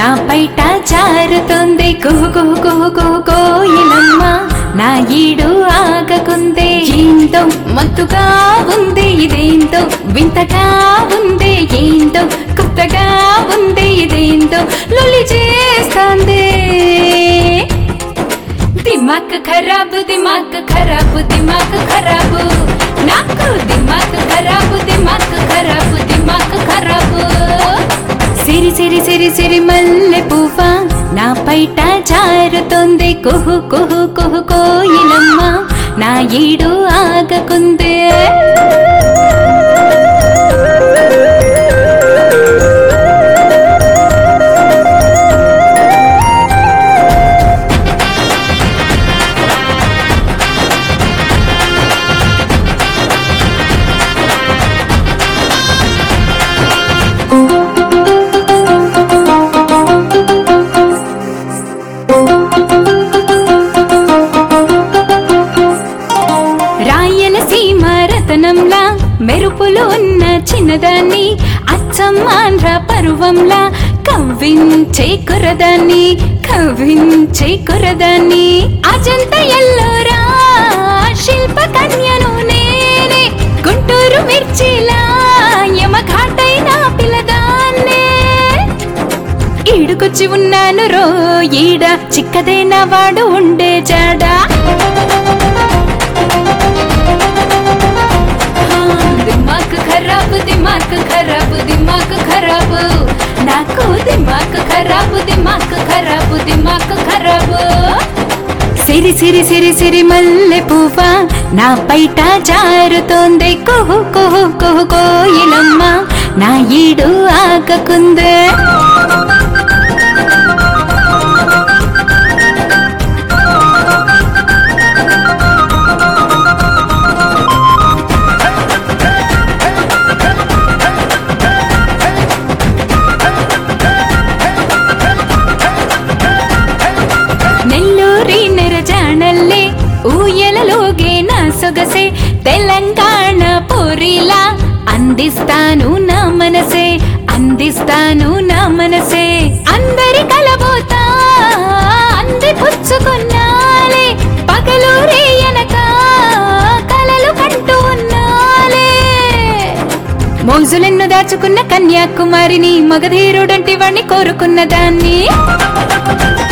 నా పైట జారుతుంది కుహు కుహు కుహు కుహు కోయిలమ్మ నా ఈడు ఆగకుందే ఏందో మత్తుగా ఉంది ఇదేందో వింతగా ఉంది ఏందో కొత్తగా ఉంది ఇదేందో లొల్లి చేస్తాందే దిమాక్ ఖరాబ్ దిమాక్ ఖరాబ్ దిమాక్ ఖరాబ్ నాకు దిమాక్ ఖరాబ్ దిమాక్ ఖరాబ్ దిమాక్ ఖరాబ్ సిరి సిరి సిరి సిరి మల్లె పువ్వా నా పైట జారుతోంది కుహు కుహు కుహు కోయిలమ్మ నా ఈడు ఆగకుందే రాయలసీమ రతనంలా మెరుపులు ఉన్న చిన్నదాన్ని అచ్చం ఆంధ్ర పరువంలా కవ్వించే కురదాన్ని కవ్వించే కురదాన్ని అజంత ఎల్లోరా శిల్ప కన్యను నేనే గుంటూరు మిర్చిలా యమఘాటైన పిల్లదాన్నే ఈడుకొచ్చి ఉన్నాను రో ఈడ చిక్కదైన వాడు ఉండే జాడా దిమాక్ ఖరాబ్ దిమాక్ ఖరాబ్ దిమాక్ ఖరాబ్ నాకు దిమాక్ ఖరాబ్ దిమాక్ ఖరాబ్ దిమాక్ ఖరాబ్ సిరి సిరి సిరి సిరి మల్లె పువ్వా నా పైట జారుతోంది కుహు కుహు కుహు కోయిలమ్మ నా ఈడు ఆగకుందే నెల్లూరి నెరజాణల్లే ఊయలలోగే నా సొగసే తెలంగాణ పూరిలా అందిస్తాను నా మనసే అందిస్తాను నా మనసే అందరి కలబోతా అంది పుచ్చుకున్నాలే పగలు రేయనక కలలు కంటూ ఉన్నాలే మోజులెన్ను దాచుకున్న కన్యాకుమారిని మగధీరుడంటి వాణ్ణి కోరుకున్న దాన్ని